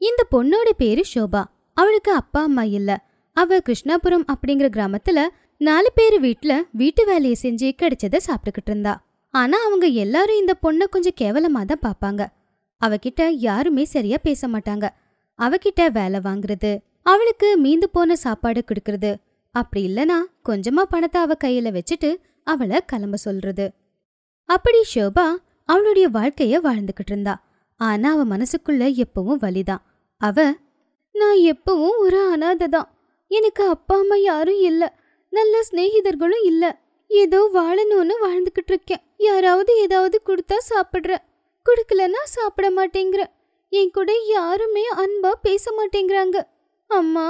இந்த பொண்ணோட பேரு ஷோபா அவளுக்கு அப்பா அம்மா இல்ல அவ கிருஷ்ணாபுரம் அப்படிங்கிற கிராமத்துல நாலு பேர் வீட்ல வீட்டு வேலையை செஞ்சு கிடைச்சத சாப்பிட்டுக்கிட்டு இருந்தா ஆனா அவங்க எல்லாரும் இந்த பொண்ணை கொஞ்சம் கேவலமா தான் பாப்பாங்க அவகிட்ட யாருமே சரியா பேச மாட்டாங்க அவகிட்ட வேலை வாங்குறது அவளுக்கு மீந்து போன சாப்பாடு கொடுக்கறது அப்படி இல்லனா கொஞ்சமா பணத்தை அவ கையில வச்சுட்டு அவளை கிளம்ப சொல்றது அப்படி ஷோபா அவளுடைய வாழ்க்கைய வாழ்ந்துகிட்டு இருந்தா ஆனா அவ மனசுக்குள்ள எப்பவும் வலிதான் அவ நான் எப்பவும் ஒரு அனாதை தான் எனக்கு அப்பா அம்மா யாரும் இல்ல நல்ல சிநேகிதர்களும் இல்ல ஏதோ வாழணும்னு வாழ்ந்துகிட்டு இருக்கேன் யாராவது ஏதாவது கொடுத்தா சாப்பிடுறேன் கொடுக்கலன்னா சாப்பிட மாட்டேங்கிற என் கூட யாருமே அன்பா பேச மாட்டேங்கிறாங்க அம்மா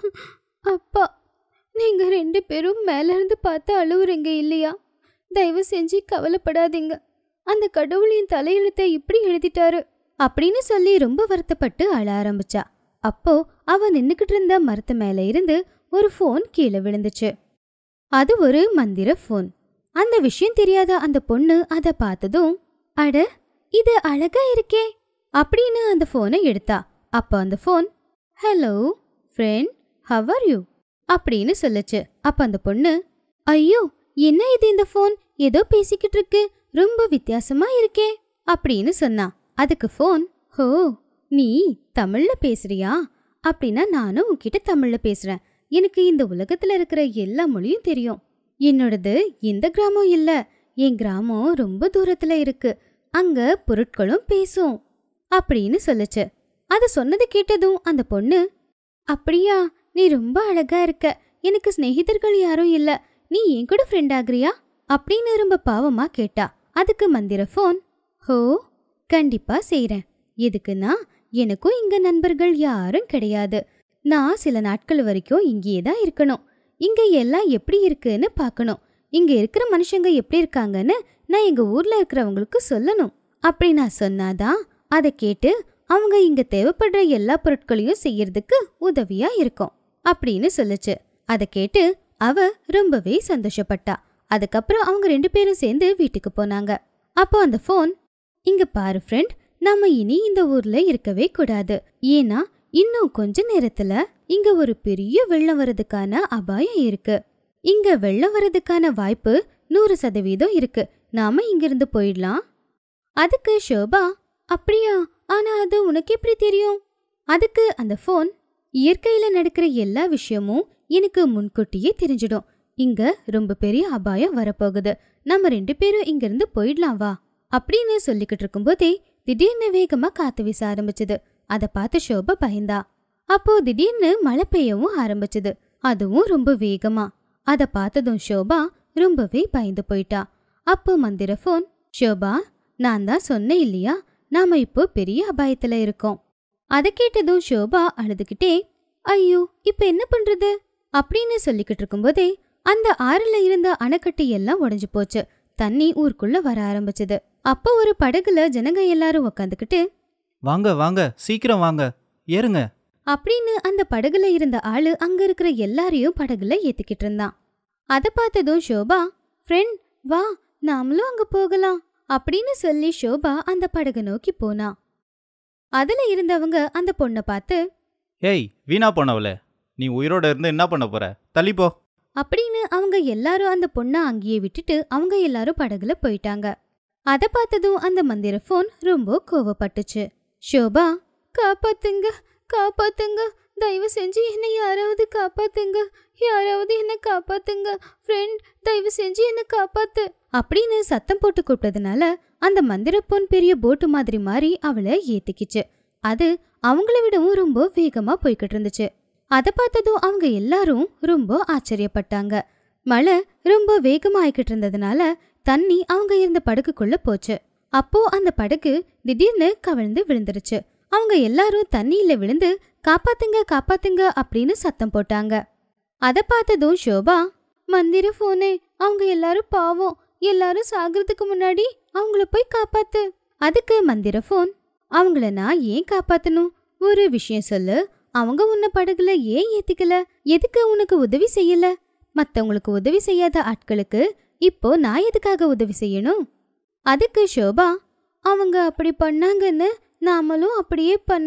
அப்பா நீங்க ரெண்டு பேரும் மேல இருந்து பார்த்து அழுவுறீங்க இல்லையா தயவு செஞ்சு கவலைப்படாதீங்க அந்த கடவுள் என் தலையெழுத்தை இப்படி எழுதிட்டாரு அப்படின்னு சொல்லி ரொம்ப வருத்தப்பட்டு அழ ஆரம்பிச்சா அப்போ அவ நின்னுக்கிட்டு இருந்த மரத்து மேல இருந்து ஒரு ஃபோன் கீழே விழுந்துச்சு அது ஒரு மந்திர ஃபோன் அந்த விஷயம் தெரியாத அந்த பொண்ணு அத பார்த்ததும் அட இது அழகா இருக்கே அப்படின்னு அந்த ஃபோனை எடுத்தா அப்ப அந்த phone hello friend how are you அப்படின்னு சொல்லுச்சு அப்ப அந்த பொண்ணு ஐயோ என்ன இது இந்த ஃபோன் ஏதோ பேசிக்கிட்டு இருக்கு ரொம்ப வித்தியாசமா இருக்கே அப்படின்னு சொன்னா அதுக்கு ஃபோன் ஹோ நீ தமிழ்ல பேசுறியா அப்படின்னா நானும் உன்கிட்ட தமிழ்ல பேசுறேன் எனக்கு இந்த உலகத்துல இருக்கிற எல்லா மொழியும் தெரியும் என்னோடது இந்த கிராமம் இல்ல என் கிராமம் ரொம்ப தூரத்துல இருக்கு அங்க பொருட்களும் பேசும் அப்படின்னு சொல்லுச்சு அத சொன்னது கேட்டதும் அந்த பொண்ணு அப்படியா நீ ரொம்ப அழகா இருக்க எனக்கு சிநேகிதர்கள் யாரும் இல்ல நீ என் கூட ஃப்ரெண்ட் ஆகுறியா அப்படின்னு ரொம்ப பாவமா கேட்டா அதுக்கு மந்திர ஃபோன் ஹோ கண்டிப்பா செய்றேன் எதுக்குன்னா எனக்கும் இங்க நண்பர்கள் யாரும் கிடையாது நான் சில நாட்கள் வரைக்கும் இங்கேயே தான் இருக்கணும் இங்க எல்லாம் எப்படி இருக்குன்னு பார்க்கணும் இங்க இருக்கிற மனுஷங்க எப்படி இருக்காங்கன்னு நான் எங்க ஊர்ல இருக்கிறவங்களுக்கு சொல்லணும் அப்படி நான் சொன்னாதான் அதை கேட்டு அவங்க இங்க தேவைப்படுற எல்லா பொருட்களையும் செய்யறதுக்கு உதவியா இருக்கும் அப்படின்னு சொல்லுச்சு அதை கேட்டு அவ ரொம்பவே சந்தோஷப்பட்டா அதுக்கப்புறம் அவங்க ரெண்டு பேரும் சேர்ந்து வீட்டுக்கு போனாங்க அப்போ அந்த ஃபோன் இங்க பாரு ஃப்ரெண்ட் நாம இனி இந்த ஊர்ல இருக்கவே கூடாது ஏன்னா இன்னும் கொஞ்ச நேரத்துல இங்க ஒரு பெரிய வெள்ளம் வரதுக்கான அபாயம் இருக்கு இங்க வெள்ளம் வரதுக்கான வாய்ப்பு நூறு சதவீதம் இருக்கு நாம இங்கிருந்து போயிடலாம் அதுக்கு ஷோபா அப்படியா ஆனா அது உனக்கு எப்படி தெரியும் அதுக்கு அந்த ஃபோன் இயற்கையில நடக்கிற எல்லா விஷயமும் எனக்கு முன்கூட்டியே தெரிஞ்சிடும் இங்க ரொம்ப பெரிய அபாயம் வரப்போகுது நம்ம ரெண்டு பேரும் இங்கிருந்து போயிடலாம் வா அப்படின்னு சொல்லிக்கிட்டு இருக்கும்போதே திடீர்னு வேகமா காத்து வீச ஆரம்பிச்சது அத பார்த்து ஷோபா பயந்தா அப்போ திடீர்னு மழை பெய்யவும் ஆரம்பிச்சது அதுவும் ரொம்ப வேகமா அத பார்த்ததும் ஷோபா ரொம்பவே பயந்து போயிட்டா அப்போ மந்திர ஃபோன் ஷோபா நான் தான் சொன்னேன் இல்லையா நாம இப்போ பெரிய அபாயத்துல இருக்கோம் அத கேட்டதும் ஷோபா அழுதுகிட்டே ஐயோ இப்ப என்ன பண்றது அப்படின்னு சொல்லிக்கிட்டு இருக்கும்போதே அந்த ஆறுல இருந்த அணைக்கட்டு எல்லாம் உடைஞ்சு போச்சு தண்ணி ஊருக்குள்ள வர ஆரம்பிச்சது அப்போ ஒரு படகுல ஜனங்க எல்லாரும் உக்காந்துக்கிட்டு வாங்க வாங்க சீக்கிரம் வாங்க ஏறுங்க அப்படின்னு அந்த படகுல இருந்த ஆளு அங்க இருக்கிற எல்லாரையும் படகுல ஏத்திக்கிட்டு இருந்தான் அத பார்த்ததும் ஷோபா ஃப்ரெண்ட் வா நாமளும் அங்க போகலாம் அப்படின்னு சொல்லி ஷோபா அந்த படகு நோக்கி போனா அதுல இருந்தவங்க அந்த பொண்ணை பார்த்து ஏய் வீணா போனவளே நீ உயிரோட இருந்து என்ன பண்ண போற தள்ளிப்போ அப்படின்னு அவங்க எல்லாரும் அந்த பொண்ணை அங்கேயே விட்டுட்டு அவங்க எல்லாரும் படகுல போயிட்டாங்க அத பார்த்ததும் அந்த மந்திர ஃபோன் ரொம்ப கோவப்பட்டுச்சு ஷோபா காப்பாத்துங்க காப்பாத்துங்க தயவு செஞ்சு என்னை யாராவது காப்பாத்துங்க யாராவது என்ன காப்பாத்துங்க ஃப்ரெண்ட் தயவு செஞ்சு என்ன காப்பாத்து அப்படின்னு சத்தம் போட்டு கூப்பிட்டதுனால அந்த மந்திர பொன் பெரிய போட்டு மாதிரி மாறி அவளை ஏத்திக்கிச்சு அது அவங்கள விடவும் ரொம்ப வேகமா போய்கிட்டு இருந்துச்சு அத பார்த்ததும் அவங்க எல்லாரும் ரொம்ப ஆச்சரியப்பட்டாங்க மழை ரொம்ப வேகமா ஆயிக்கிட்டு இருந்ததுனால தண்ணி அவங்க இருந்த படகுக்குள்ள போச்சு அப்போ அந்த படகு திடீர்னு கவிழ்ந்து விழுந்துருச்சு அவங்க எல்லாரும் தண்ணியில விழுந்து காப்பாத்துங்க காப்பாத்துங்க அப்படின்னு சத்தம் போட்டாங்க அத பார்த்ததும் ஷோபா மந்திர போனே அவங்க எல்லாரும் பாவம் எல்லாரும் சாகிறதுக்கு முன்னாடி அவங்கள போய் காப்பாத்து அதுக்கு மந்திர போன் அவங்கள நான் ஏன் காப்பாத்தணும் ஒரு விஷயம் சொல்லு அவங்க உன்னை படகுல ஏன் ஏத்திக்கல எதுக்கு உனக்கு உதவி செய்யல மத்தவங்களுக்கு உதவி செய்யாத ஆட்களுக்கு இப்போ நான் எதுக்காக உதவி செய்யணும் அதுக்கு ஷோபா அவங்க அப்படி பண்ணாங்கன்னு நாமளும் அப்படியே பண்ணா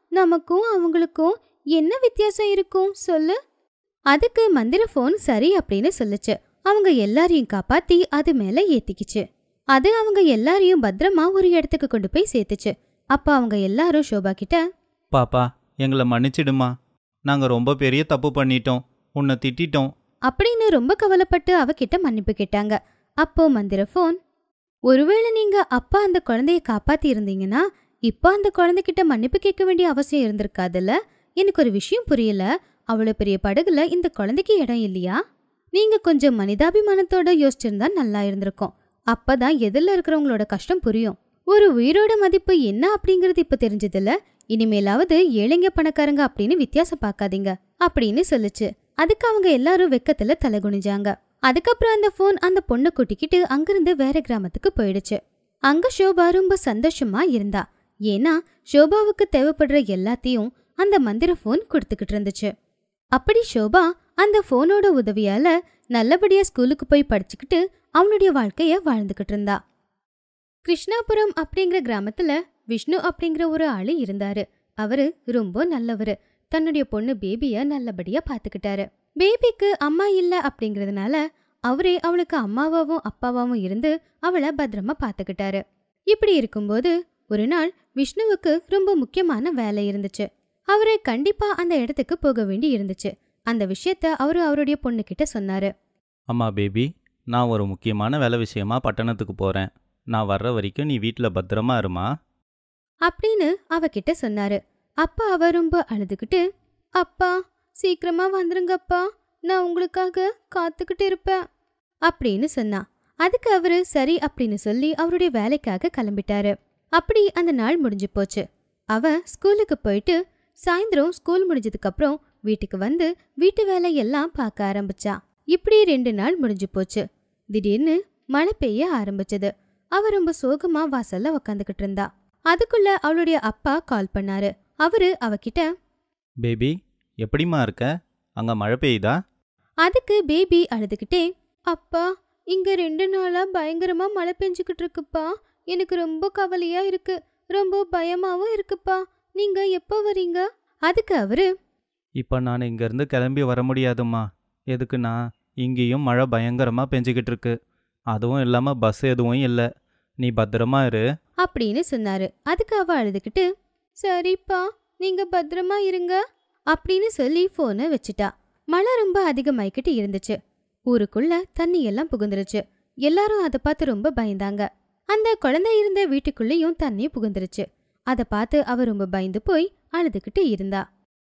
நமக்கும் அவங்களுக்கும் என்ன வித்தியாசம் இருக்கும் சொல்லு அதுக்கு மந்திர ஃபோன் சரி அப்படின்னு சொல்லுச்சு அவங்க எல்லாரையும் காப்பாத்தி அது மேல ஏத்திக்கிச்சு அது அவங்க எல்லாரையும் பத்திரமா ஒரு இடத்துக்கு கொண்டு போய் சேர்த்துச்சு அப்ப அவங்க எல்லாரும் சோபா கிட்ட பாப்பா எங்களை மன்னிச்சிடுமா நாங்கள் ரொம்ப பெரிய தப்பு பண்ணிட்டோம் உன்னை திட்டிட்டோம் அப்படின்னு ரொம்ப கவலைப்பட்டு அவகிட்ட மன்னிப்பு கேட்டாங்க அப்போ மந்திர ஃபோன் ஒருவேளை நீங்க அப்பா அந்த குழந்தைய காப்பாத்தி இருந்தீங்கன்னா இப்போ அந்த குழந்தைகிட்ட மன்னிப்பு கேட்க வேண்டிய அவசியம் இருந்திருக்காதுல்ல எனக்கு ஒரு விஷயம் புரியல அவ்வளோ பெரிய படகுல இந்த குழந்தைக்கு இடம் இல்லையா நீங்க கொஞ்சம் மனிதாபிமானத்தோட யோசிச்சிருந்தா நல்லா இருந்திருக்கும் அப்பதான் எதிரில் இருக்கிறவங்களோட கஷ்டம் புரியும் ஒரு உயிரோட மதிப்பு என்ன அப்படிங்கறது இப்ப தெரிஞ்சதில்ல இனிமேலாவது ஏழைங்க பணக்காரங்க அப்படின்னு வித்தியாசம் பார்க்காதீங்க அப்படின்னு சொல்லுச்சு அதுக்கு அவங்க எல்லாரும் வெக்கத்துல தலை குனிஞ்சாங்க அதுக்கப்புறம் அந்த ஃபோன் அந்த பொண்ணை கூட்டிக்கிட்டு அங்கிருந்து வேற கிராமத்துக்கு போயிடுச்சு அங்க ஷோபா ரொம்ப சந்தோஷமா இருந்தா ஏன்னா ஷோபாவுக்கு தேவைப்படுற எல்லாத்தையும் அந்த மந்திர ஃபோன் கொடுத்துக்கிட்டு இருந்துச்சு அப்படி ஷோபா அந்த ஃபோனோட உதவியால நல்லபடியா ஸ்கூலுக்கு போய் படிச்சுக்கிட்டு அவனுடைய வாழ்க்கைய வாழ்ந்துகிட்டு இருந்தா கிருஷ்ணாபுரம் அப்படிங்கிற கிராமத்துல விஷ்ணு அப்படிங்கிற ஒரு ஆளு இருந்தாரு அவரு ரொம்ப நல்லவரு தன்னுடைய பொண்ணு பேபிய நல்லபடியா பாத்துக்கிட்டாரு பேபிக்கு அம்மா இல்ல அப்படிங்கறதுனால அவரே அவளுக்கு அம்மாவாவும் அப்பாவாவும் இருந்து அவளை பத்திரமா பாத்துக்கிட்டாரு இப்படி இருக்கும்போது ஒரு நாள் விஷ்ணுவுக்கு ரொம்ப முக்கியமான வேலை இருந்துச்சு அவரு கண்டிப்பா அந்த இடத்துக்கு போக வேண்டி இருந்துச்சு அந்த விஷயத்த அவரு அவருடைய பொண்ணுகிட்ட சொன்னாரு அம்மா பேபி நான் ஒரு முக்கியமான வேலை விஷயமா பட்டணத்துக்கு போகிறேன் நான் வர்ற வரைக்கும் நீ வீட்டில் பத்திரமா இருமா அப்படின்னு அவகிட்ட சொன்னாரு அப்பா அவ ரொம்ப அழுதுகிட்டு அப்பா சீக்கிரமா வந்துருங்கப்பா நான் உங்களுக்காக காத்துக்கிட்டு இருப்பேன் அப்படின்னு சொன்னா அதுக்கு அவரு சரி அப்படின்னு சொல்லி அவருடைய வேலைக்காக கிளம்பிட்டாரு அப்படி அந்த நாள் முடிஞ்சு போச்சு அவ ஸ்கூலுக்கு போயிட்டு சாயந்தரம் ஸ்கூல் முடிஞ்சதுக்கு அப்புறம் வீட்டுக்கு வந்து வீட்டு வேலையெல்லாம் பார்க்க ஆரம்பிச்சா இப்படி ரெண்டு நாள் முடிஞ்சு போச்சு திடீர்னு மழை பெய்ய ஆரம்பிச்சது அவ ரொம்ப சோகமா வாசல்ல உக்காந்துக்கிட்டு இருந்தா அதுக்குள்ள அவளுடைய அப்பா கால் பண்ணாரு அவரு அவகிட்ட பேபி எப்படிம்மா இருக்க அங்கே மழை பெய்யுதா அதுக்கு பேபி அழுதுகிட்டே அப்பா இங்க ரெண்டு நாளா பயங்கரமா மழை பெஞ்சுக்கிட்டு இருக்குப்பா எனக்கு ரொம்ப கவலையா இருக்கு ரொம்ப பயமாவும் இருக்குப்பா நீங்க எப்போ வரீங்க அதுக்கு அவரு இப்போ நான் இங்கேருந்து கிளம்பி வர முடியாதும்மா எதுக்குண்ணா இங்கேயும் மழை பயங்கரமாக பெஞ்சிக்கிட்டு இருக்கு அதுவும் இல்லாமல் பஸ் எதுவும் இல்லை நீ பத்திரமா இரு அப்படின்னு சொன்னாரு அதுக்கு அவ அழுதுகிட்டு சரிப்பா நீங்க பத்திரமா இருங்க அப்படின்னு சொல்லி போனை வச்சுட்டா மழை ரொம்ப அதிகமாயிக்கிட்டு இருந்துச்சு ஊருக்குள்ள தண்ணி எல்லாம் புகுந்துருச்சு எல்லாரும் அதை பார்த்து ரொம்ப பயந்தாங்க அந்த குழந்தை இருந்த வீட்டுக்குள்ளேயும் தண்ணி புகுந்துருச்சு அதை பார்த்து அவ ரொம்ப பயந்து போய் அழுதுகிட்டு இருந்தா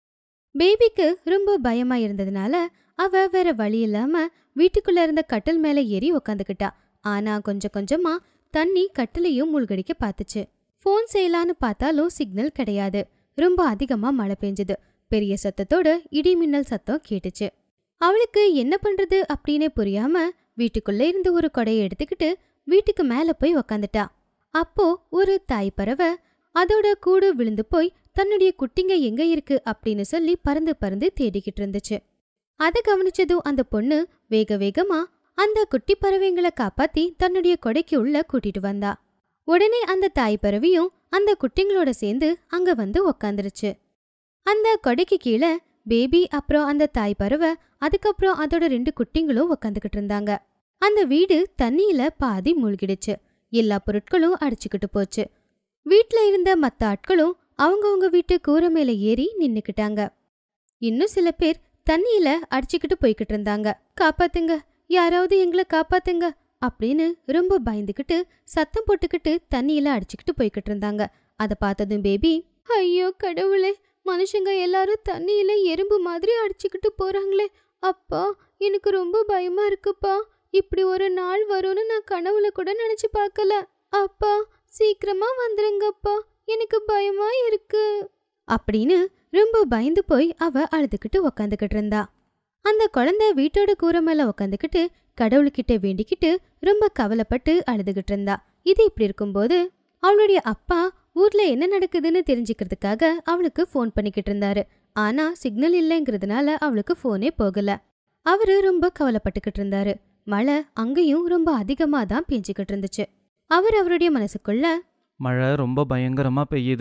பேபிக்கு ரொம்ப பயமா இருந்ததுனால அவ வேற வழி இல்லாம வீட்டுக்குள்ள இருந்த கட்டில் மேல ஏறி உக்காந்துக்கிட்டா ஆனா கொஞ்சம் கொஞ்சமா தண்ணி கட்டிலையும் மூழ்கடிக்க பார்த்துச்சு ஃபோன் செய்யலான்னு பார்த்தாலும் சிக்னல் கிடையாது ரொம்ப அதிகமா மழை பெஞ்சது பெரிய சத்தத்தோட இடி மின்னல் சத்தம் கேட்டுச்சு அவளுக்கு என்ன பண்றது அப்படின்னு புரியாம வீட்டுக்குள்ள இருந்து ஒரு கொடையை எடுத்துக்கிட்டு வீட்டுக்கு மேல போய் உக்காந்துட்டா அப்போ ஒரு தாய் பறவை அதோட கூடு விழுந்து போய் தன்னுடைய குட்டிங்க எங்க இருக்கு அப்படின்னு சொல்லி பறந்து பறந்து தேடிக்கிட்டு இருந்துச்சு அதை கவனிச்சதும் அந்த பொண்ணு வேக வேகமா அந்த குட்டி பறவைங்களை காப்பாத்தி தன்னுடைய கொடைக்கு உள்ள கூட்டிட்டு வந்தா உடனே அந்த தாய் பறவையும் அந்த குட்டிங்களோட சேர்ந்து அங்க வந்து உக்காந்துருச்சு அந்த கொடைக்கு கீழே பேபி அப்புறம் அந்த தாய் பறவை அதுக்கப்புறம் அதோட ரெண்டு குட்டிங்களும் உக்காந்துக்கிட்டு இருந்தாங்க அந்த வீடு தண்ணியில பாதி மூழ்கிடுச்சு எல்லா பொருட்களும் அடிச்சுக்கிட்டு போச்சு வீட்ல இருந்த மத்த ஆட்களும் அவங்கவங்க வீட்டு கூரை மேல ஏறி நின்னுக்கிட்டாங்க இன்னும் சில பேர் தண்ணியில அடிச்சுக்கிட்டு போய்கிட்டு இருந்தாங்க காப்பாத்துங்க யாராவது எங்களை காப்பாத்துங்க அப்படின்னு ரொம்ப பயந்துக்கிட்டு சத்தம் போட்டுக்கிட்டு தண்ணியில அடிச்சுக்கிட்டு போய்கிட்டு இருந்தாங்க அதை பார்த்ததும் பேபி ஐயோ கடவுளே மனுஷங்க எல்லாரும் தண்ணியில எறும்பு மாதிரி அடிச்சுக்கிட்டு போறாங்களே அப்பா எனக்கு ரொம்ப பயமா இருக்குப்பா இப்படி ஒரு நாள் வரும்னு நான் கனவுல கூட நினைச்சு பார்க்கல அப்பா சீக்கிரமா வந்துருங்கப்பா எனக்கு பயமா இருக்கு அப்படின்னு ரொம்ப பயந்து போய் அவ அழுதுகிட்டு உக்காந்துக்கிட்டு இருந்தா அந்த குழந்தை வீட்டோட கூரை மேல உக்காந்துக்கிட்டு கடவுள்கிட்ட வேண்டிக்கிட்டு ரொம்ப கவலைப்பட்டு அழுதுகிட்டு இருந்தா இது இப்படி இருக்கும்போது அவளுடைய அப்பா ஊர்ல என்ன நடக்குதுன்னு தெரிஞ்சுக்கிறதுக்காக அவளுக்கு ஃபோன் பண்ணிக்கிட்டு இருந்தாரு ஆனா சிக்னல் இல்லைங்கிறதுனால அவளுக்கு ஃபோனே போகல அவரு ரொம்ப கவலைப்பட்டுக்கிட்டு இருந்தாரு மழை அங்கேயும் ரொம்ப அதிகமா தான் பெஞ்சுக்கிட்டு இருந்துச்சு அவர் அவருடைய மனசுக்குள்ள மழை ரொம்ப பயங்கரமாக பெய்யுது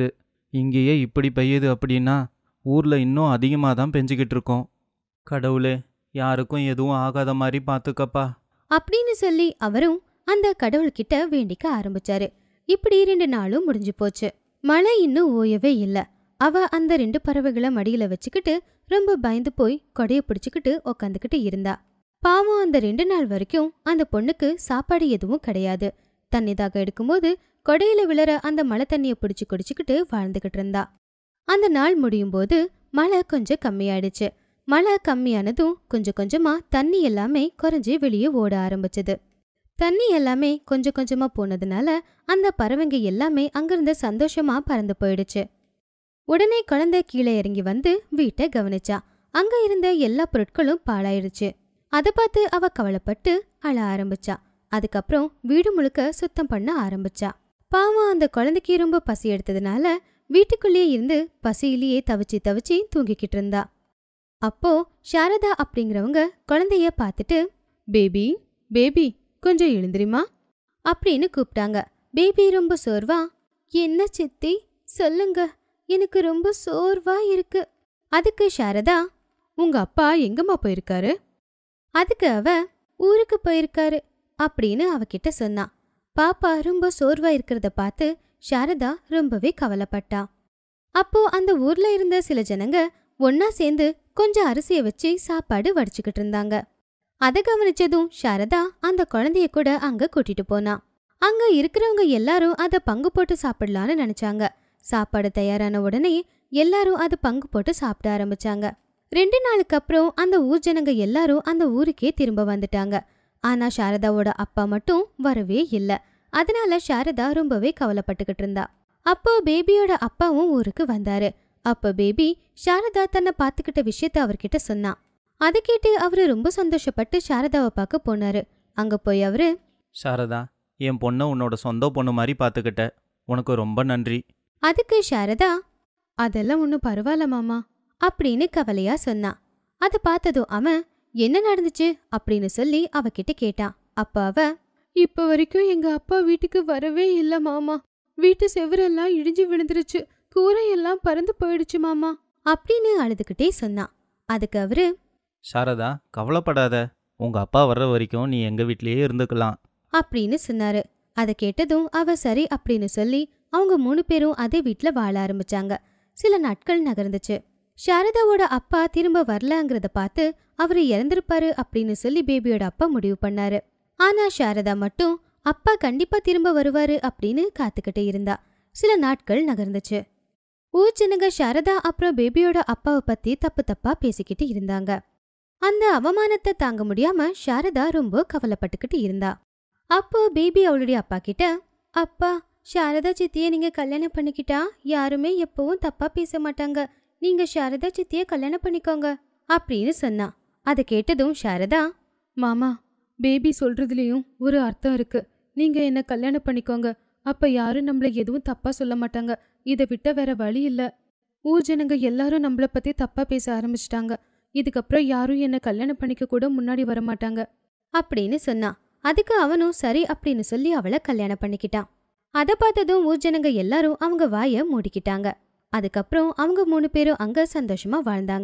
இங்கேயே இப்படி பெய்யுது அப்படின்னா ஊர்ல இன்னும் அதிகமாக தான் பெஞ்சிக்கிட்டு இருக்கோம் கடவுளே யாருக்கும் எதுவும் ஆகாத மாதிரி பார்த்துக்கப்பா அப்படின்னு சொல்லி அவரும் அந்த கடவுள்கிட்ட வேண்டிக்க ஆரம்பிச்சாரு இப்படி ரெண்டு நாளும் முடிஞ்சு போச்சு மழை இன்னும் ஓயவே இல்ல அவ அந்த ரெண்டு பறவைகளை மடியில வச்சுக்கிட்டு ரொம்ப பயந்து போய் கொடைய பிடிச்சுக்கிட்டு உக்காந்துக்கிட்டு இருந்தா பாவம் அந்த ரெண்டு நாள் வரைக்கும் அந்த பொண்ணுக்கு சாப்பாடு எதுவும் கிடையாது தண்ணி தாக எடுக்கும்போது கொடையில விழற அந்த மழை தண்ணிய பிடிச்சு குடிச்சுக்கிட்டு வாழ்ந்துகிட்டு இருந்தா அந்த நாள் முடியும் போது மழை கொஞ்சம் கம்மியாயிடுச்சு மழை கம்மியானதும் கொஞ்சம் கொஞ்சமா தண்ணி எல்லாமே குறைஞ்சி வெளியே ஓட ஆரம்பிச்சது தண்ணி எல்லாமே கொஞ்சம் கொஞ்சமா போனதுனால அந்த பறவைங்க எல்லாமே அங்கிருந்து சந்தோஷமா பறந்து போயிடுச்சு உடனே குழந்தை கீழே இறங்கி வந்து வீட்டை கவனிச்சா அங்க இருந்த எல்லா பொருட்களும் பாழாயிடுச்சு அதை பார்த்து அவ கவலைப்பட்டு அழ ஆரம்பிச்சா அதுக்கப்புறம் வீடு முழுக்க சுத்தம் பண்ண ஆரம்பிச்சா பாவம் அந்த குழந்தைக்கு ரொம்ப பசி எடுத்ததுனால வீட்டுக்குள்ளேயே இருந்து பசியிலேயே தவிச்சு தவிச்சு தூங்கிக்கிட்டு இருந்தா அப்போ சாரதா அப்படிங்கிறவங்க குழந்தைய பார்த்துட்டு பேபி பேபி கொஞ்சம் எழுந்திரிமா அப்படின்னு கூப்பிட்டாங்க பேபி ரொம்ப சோர்வா என்ன சித்தி சொல்லுங்க எனக்கு ரொம்ப சோர்வா இருக்கு அதுக்கு சாரதா உங்க அப்பா எங்கம்மா போயிருக்காரு அதுக்கு அவ ஊருக்கு போயிருக்காரு அப்படின்னு அவகிட்ட சொன்னா பாப்பா ரொம்ப சோர்வா இருக்கிறத பார்த்து சாரதா ரொம்பவே கவலைப்பட்டா அப்போ அந்த ஊர்ல இருந்த சில ஜனங்க ஒன்னா சேர்ந்து கொஞ்சம் அரிசிய வச்சு சாப்பாடு வடிச்சுக்கிட்டு இருந்தாங்க அதை கவனிச்சதும் சாரதா அந்த குழந்தைய கூட அங்க கூட்டிட்டு போனா அங்க இருக்கிறவங்க எல்லாரும் அதை பங்கு போட்டு சாப்பிடலான்னு நினைச்சாங்க சாப்பாடு தயாரான உடனே எல்லாரும் அதை பங்கு போட்டு சாப்பிட ஆரம்பிச்சாங்க ரெண்டு நாளுக்கு அப்புறம் அந்த ஊர் ஜனங்க எல்லாரும் அந்த ஊருக்கே திரும்ப வந்துட்டாங்க ஆனா சாரதாவோட அப்பா மட்டும் வரவே இல்ல அதனால சாரதா ரொம்பவே கவலைப்பட்டுக்கிட்டு இருந்தா அப்போ பேபியோட அப்பாவும் ஊருக்கு வந்தாரு அப்ப பேபி சாரதா தன்னை பார்த்துக்கிட்ட விஷயத்த அவர்கிட்ட சொன்னா அதை கேட்டு அவரு ரொம்ப சந்தோஷப்பட்டு சாரதாவை பார்க்க போனாரு அங்க போய் அவரு சாரதா என் பொண்ணை உன்னோட சொந்த பொண்ணு மாதிரி பார்த்துக்கிட்ட உனக்கு ரொம்ப நன்றி அதுக்கு சாரதா அதெல்லாம் ஒன்றும் பரவாயில்ல மாமா அப்படின்னு கவலையா சொன்னா அதை பார்த்ததும் அவன் என்ன நடந்துச்சு அப்படின்னு சொல்லி அவகிட்ட கேட்டான் அப்ப அவ இப்ப வரைக்கும் எங்க அப்பா வீட்டுக்கு வரவே இல்ல மாமா வீட்டு செவரெல்லாம் இடிஞ்சு விழுந்துருச்சு கூரையெல்லாம் பறந்து போயிடுச்சு மாமா அப்படின்னு அழுதுகிட்டே சொன்னான் அதுக்கு அவரு சாரதா கவலைப்படாத உங்க அப்பா வர்ற வரைக்கும் நீ எங்க வீட்லயே இருந்துக்கலாம் அப்படின்னு சொன்னாரு அதை கேட்டதும் அவ சரி அப்படின்னு சொல்லி அவங்க மூணு பேரும் அதே வீட்ல வாழ ஆரம்பிச்சாங்க சில நாட்கள் நகர்ந்துச்சு சாரதாவோட அப்பா திரும்ப வரலங்கிறத பார்த்து அவரு இறந்திருப்பாரு அப்படின்னு சொல்லி பேபியோட அப்பா முடிவு பண்ணாரு ஆனா சாரதா மட்டும் அப்பா கண்டிப்பா திரும்ப வருவாரு அப்படின்னு காத்துக்கிட்டு இருந்தா சில நாட்கள் நகர்ந்துச்சு ஊர் ஜனங்க சாரதா அப்புறம் பேபியோட அப்பாவை பத்தி தப்பு தப்பா பேசிக்கிட்டு இருந்தாங்க அந்த அவமானத்தை தாங்க முடியாம சாரதா ரொம்ப கவலைப்பட்டுக்கிட்டு இருந்தா அப்போ பேபி அவளுடைய அப்பா கிட்ட அப்பா சாரதா சித்திய நீங்க கல்யாணம் பண்ணிக்கிட்டா யாருமே எப்பவும் தப்பா பேச மாட்டாங்க நீங்க சாரதா சித்திய கல்யாணம் பண்ணிக்கோங்க அப்படின்னு சொன்னா அதை கேட்டதும் சாரதா மாமா பேபி சொல்றதுலயும் ஒரு அர்த்தம் இருக்கு நீங்க என்ன கல்யாணம் பண்ணிக்கோங்க அப்ப யாரும் நம்மள எதுவும் தப்பா சொல்ல மாட்டாங்க இதை விட்ட வேற வழி இல்ல ஊர் ஜனங்க எல்லாரும் நம்மள பத்தி தப்பா பேச ஆரம்பிச்சிட்டாங்க இதுக்கப்புறம் யாரும் என்ன கல்யாணம் பண்ணிக்க கூட முன்னாடி வர மாட்டாங்க அப்படின்னு சொன்னா அதுக்கு அவனும் சரி அப்படின்னு சொல்லி அவளை கல்யாணம் பண்ணிக்கிட்டான் அதை பார்த்ததும் ஊர் ஜனங்க எல்லாரும் அவங்க வாயை மூடிக்கிட்டாங்க அதுக்கப்புறம் அவங்க மூணு பேரும் அங்க சந்தோஷமா வாழ்ந்தாங்க